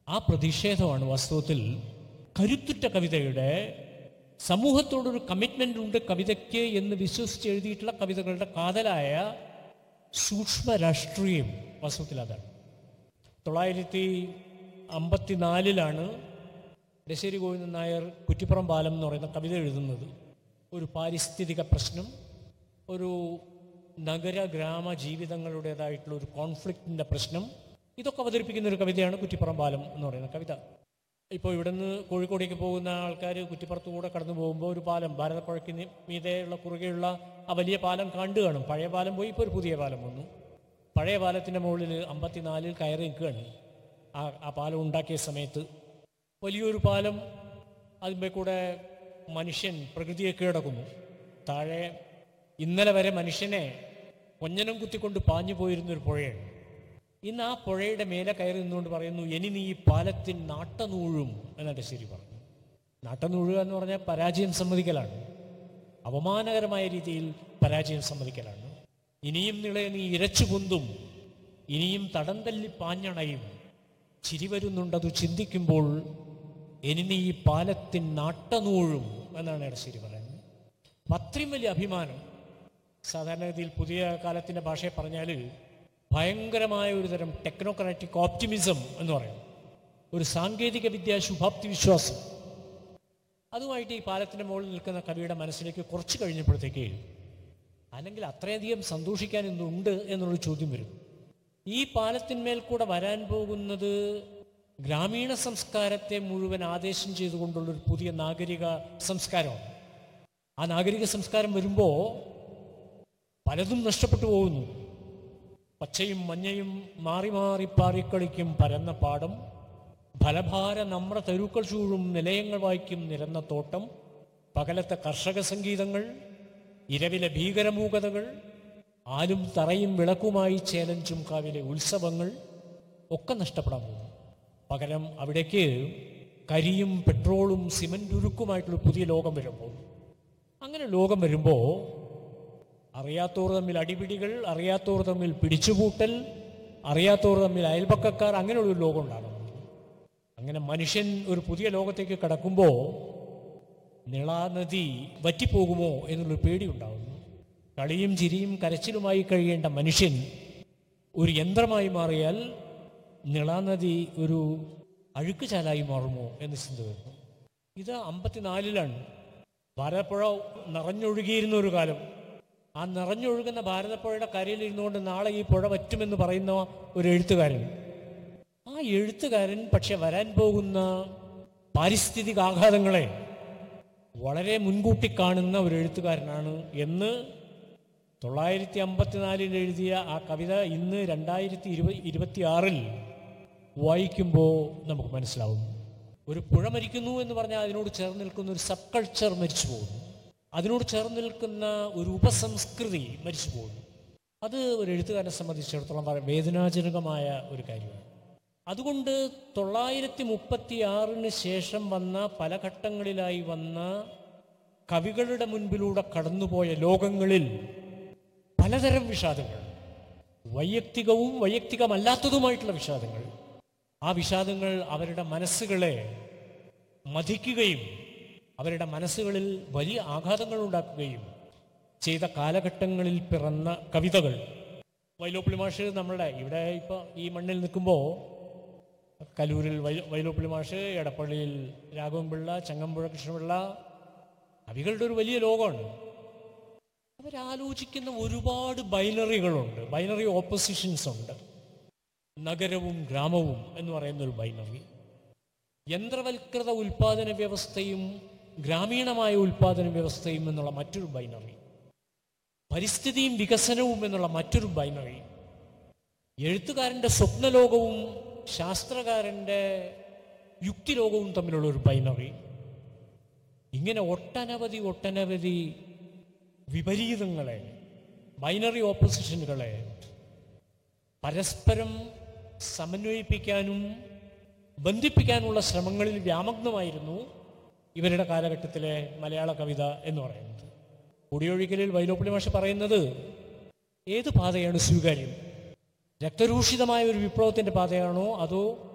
ആ പ്രതിഷേധമാണ് വാസ്തവത്തിൽ കരുത്തുറ്റ കവിതയുടെ സമൂഹത്തോടൊരു കമ്മിറ്റ്മെൻ്റ് ഉണ്ട് കവിതയ്ക്ക് എന്ന് വിശ്വസിച്ച് എഴുതിയിട്ടുള്ള കവിതകളുടെ കാതലായ സൂക്ഷ്മ രാഷ്ട്രീയം വാസ്തവത്തിൽ അതാണ് തൊള്ളായിരത്തി അമ്പത്തിനാലിലാണ് ഡശ്ശേരി ഗോവിന്ദൻ നായർ കുറ്റിപ്പുറം പാലം എന്ന് പറയുന്ന കവിത എഴുതുന്നത് ഒരു പാരിസ്ഥിതിക പ്രശ്നം ഒരു നഗര ഗ്രാമ ജീവിതങ്ങളുടേതായിട്ടുള്ള ഒരു കോൺഫ്ലിക്റ്റിൻ്റെ പ്രശ്നം ഇതൊക്കെ അവതരിപ്പിക്കുന്ന ഒരു കവിതയാണ് കുറ്റിപ്പുറം പാലം എന്ന് പറയുന്ന കവിത ഇപ്പോൾ ഇവിടുന്ന് കോഴിക്കോടേക്ക് പോകുന്ന ആൾക്കാർ കുറ്റിപ്പുറത്ത് കൂടെ കടന്നു പോകുമ്പോൾ ഒരു പാലം ഭാരതപ്പുഴയ്ക്ക് നി- മീതെയുള്ള കുറുകെയുള്ള ആ വലിയ പാലം കണ്ടു കാണും പഴയ പാലം പോയി ഇപ്പോൾ ഒരു പുതിയ പാലം വന്നു പഴയ പാലത്തിൻ്റെ മുകളിൽ അമ്പത്തിനാലിൽ കയറി നിൽക്കുകയാണ് ആ ആ പാലം ഉണ്ടാക്കിയ സമയത്ത് വലിയൊരു പാലം അതിന്മേൽ കൂടെ മനുഷ്യൻ പ്രകൃതിയെ കീഴടക്കുന്നു താഴെ ഇന്നലെ വരെ മനുഷ്യനെ കൊഞ്ഞനം കുത്തിക്കൊണ്ട് പാഞ്ഞു പോയിരുന്ന ഒരു പുഴയാണ് ഇന്ന് ആ പുഴയുടെ മേലെ കയറി നിന്നുകൊണ്ട് പറയുന്നു ഇനി നീ ഈ പാലത്തിൽ നാട്ടനൂഴും എന്നാണ് ശരി പറഞ്ഞു നാട്ടനൂഴുക എന്ന് പറഞ്ഞാൽ പരാജയം സമ്മതിക്കലാണ് അപമാനകരമായ രീതിയിൽ പരാജയം സമ്മതിക്കലാണ് ഇനിയും നിളയെ നീ ഇരച്ചു പൊന്തും ഇനിയും തടം തല്ലി പാഞ്ഞണയും ചിരി വരുന്നുണ്ടത് ചിന്തിക്കുമ്പോൾ ഇനി നീ ഈ പാലത്തിൻ നാട്ടനൂഴും എന്നാണ് എടശ്ശേരി പറയുന്നത് അപ്പം അത്രയും വലിയ അഭിമാനം സാധാരണഗതിയിൽ പുതിയ കാലത്തിൻ്റെ ഭാഷയെ പറഞ്ഞാൽ ഭയങ്കരമായ ഒരു തരം ടെക്നോക്രാറ്റിക് ഓപ്റ്റിമിസം എന്ന് പറയും ഒരു സാങ്കേതിക വിദ്യ ശുഭാപ്തി വിശ്വാസം അതുമായിട്ട് ഈ പാലത്തിൻ്റെ മുകളിൽ നിൽക്കുന്ന കവിയുടെ മനസ്സിലേക്ക് കുറച്ച് കഴിഞ്ഞപ്പോഴത്തേക്ക് അല്ലെങ്കിൽ അത്രയധികം സന്തോഷിക്കാൻ ഇന്നുണ്ട് എന്നുള്ളൊരു ചോദ്യം വരും ഈ പാലത്തിന്മേൽ കൂടെ വരാൻ പോകുന്നത് ഗ്രാമീണ സംസ്കാരത്തെ മുഴുവൻ ആദേശം ചെയ്തുകൊണ്ടുള്ളൊരു പുതിയ നാഗരിക സംസ്കാരമാണ് ആ നാഗരിക സംസ്കാരം വരുമ്പോൾ പലതും നഷ്ടപ്പെട്ടു പോകുന്നു പച്ചയും മഞ്ഞയും മാറി മാറി പാറിക്കളിക്കും പരന്ന പാടം ഫലഭാര നമ്ര തെരുക്കൾ ചൂഴും നിലയങ്ങൾ വായിക്കും നിരന്ന തോട്ടം പകലത്തെ കർഷക സംഗീതങ്ങൾ ഇരവിലെ ഭീകരമൂകതകൾ ആലും തറയും വിളക്കുമായി ചേലഞ്ചും കാവിലെ ഉത്സവങ്ങൾ ഒക്കെ നഷ്ടപ്പെടാൻ പോകുന്നു പകരം അവിടേക്ക് കരിയും പെട്രോളും സിമൻ്റ് ഉരുക്കുമായിട്ടുള്ള പുതിയ ലോകം വരുമ്പോൾ അങ്ങനെ ലോകം വരുമ്പോൾ അറിയാത്തവർ തമ്മിൽ അടിപിടികൾ അറിയാത്തവർ തമ്മിൽ പിടിച്ചുപൂട്ടൽ അറിയാത്തവർ തമ്മിൽ അയൽപക്കക്കാർ അങ്ങനെയുള്ള ഒരു ലോകം ഉണ്ടാകും അങ്ങനെ മനുഷ്യൻ ഒരു പുതിയ ലോകത്തേക്ക് കടക്കുമ്പോൾ നിളാനദി വറ്റിപ്പോകുമോ എന്നുള്ളൊരു പേടി ഉണ്ടാകുന്നു കളിയും ചിരിയും കരച്ചിലുമായി കഴിയേണ്ട മനുഷ്യൻ ഒരു യന്ത്രമായി മാറിയാൽ നിളാനദി ഒരു അഴുക്കുചാലായി മാറുമോ എന്ന് ചിന്ത വരുന്നു ഇത് അമ്പത്തിനാലിലാണ് ഭാരതപ്പുഴ നിറഞ്ഞൊഴുകിയിരുന്ന ഒരു കാലം ആ നിറഞ്ഞൊഴുകുന്ന ഭാരതപ്പുഴയുടെ കരയിൽ ഇരുന്നുകൊണ്ട് നാളെ ഈ പുഴ വറ്റുമെന്ന് പറയുന്ന ഒരു എഴുത്തുകാരൻ ആ എഴുത്തുകാരൻ പക്ഷെ വരാൻ പോകുന്ന പാരിസ്ഥിതിക ആഘാതങ്ങളെ വളരെ മുൻകൂട്ടി കാണുന്ന ഒരു എഴുത്തുകാരനാണ് എന്ന് തൊള്ളായിരത്തി അമ്പത്തിനാലിൽ എഴുതിയ ആ കവിത ഇന്ന് രണ്ടായിരത്തി ഇരുപ ഇരുപത്തിയാറിൽ വായിക്കുമ്പോൾ നമുക്ക് മനസ്സിലാവും ഒരു പുഴ മരിക്കുന്നു എന്ന് പറഞ്ഞാൽ അതിനോട് ചേർന്ന് നിൽക്കുന്ന ഒരു സബ് കൾച്ചർ മരിച്ചു പോകുന്നു അതിനോട് ചേർന്ന് നിൽക്കുന്ന ഒരു ഉപസംസ്കൃതി മരിച്ചു പോകുന്നു അത് ഒരു എഴുത്തുകാരനെ സംബന്ധിച്ചിടത്തോളം വളരെ വേദനാജനകമായ ഒരു കാര്യമാണ് അതുകൊണ്ട് തൊള്ളായിരത്തി മുപ്പത്തി ആറിന് ശേഷം വന്ന പല ഘട്ടങ്ങളിലായി വന്ന കവികളുടെ മുൻപിലൂടെ കടന്നുപോയ ലോകങ്ങളിൽ പലതരം വിഷാദങ്ങൾ വൈയക്തികവും വൈയക്തികമല്ലാത്തതുമായിട്ടുള്ള വിഷാദങ്ങൾ ആ വിഷാദങ്ങൾ അവരുടെ മനസ്സുകളെ മതിക്കുകയും അവരുടെ മനസ്സുകളിൽ വലിയ ആഘാതങ്ങൾ ഉണ്ടാക്കുകയും ചെയ്ത കാലഘട്ടങ്ങളിൽ പിറന്ന കവിതകൾ വൈലോപ്പിളി മാഷ് നമ്മളുടെ ഇവിടെ ഇപ്പോൾ ഈ മണ്ണിൽ നിൽക്കുമ്പോൾ കലൂരിൽ വൈ വൈലോപ്പിളി മാഷ് എടപ്പള്ളിയിൽ രാഘവൻപിള്ള ചങ്ങമ്പുഴ കൃഷ്ണപിള്ള കവികളുടെ ഒരു വലിയ ലോകമാണ് അവരാലോചിക്കുന്ന ഒരുപാട് ബൈനറികളുണ്ട് ബൈനറി ഓപ്പോസിഷൻസ് ഉണ്ട് നഗരവും ഗ്രാമവും എന്ന് പറയുന്ന ഒരു ബൈനറി യന്ത്രവൽകൃത ഉൽപാദന വ്യവസ്ഥയും ഗ്രാമീണമായ ഉൽപാദന വ്യവസ്ഥയും എന്നുള്ള മറ്റൊരു ബൈനറി പരിസ്ഥിതിയും വികസനവും എന്നുള്ള മറ്റൊരു ബൈനറി എഴുത്തുകാരൻ്റെ സ്വപ്നലോകവും ശാസ്ത്രകാരൻ്റെ യുക്തിലോകവും തമ്മിലുള്ള ഒരു ബൈനറി ഇങ്ങനെ ഒട്ടനവധി ഒട്ടനവധി വിപരീതങ്ങളെ ബൈനറി ഓപ്പോസിഷനുകളെ പരസ്പരം സമന്വയിപ്പിക്കാനും ബന്ധിപ്പിക്കാനുള്ള ശ്രമങ്ങളിൽ വ്യാമഗ്നമായിരുന്നു ഇവരുടെ കാലഘട്ടത്തിലെ മലയാള കവിത എന്ന് പറയുന്നത് കുടിയൊഴിക്കലിൽ വൈലോപ്പിളി മാഷ് പറയുന്നത് ഏത് പാതയാണ് സ്വീകാര്യം രക്തരൂഷിതമായ ഒരു വിപ്ലവത്തിൻ്റെ പാതയാണോ അതോ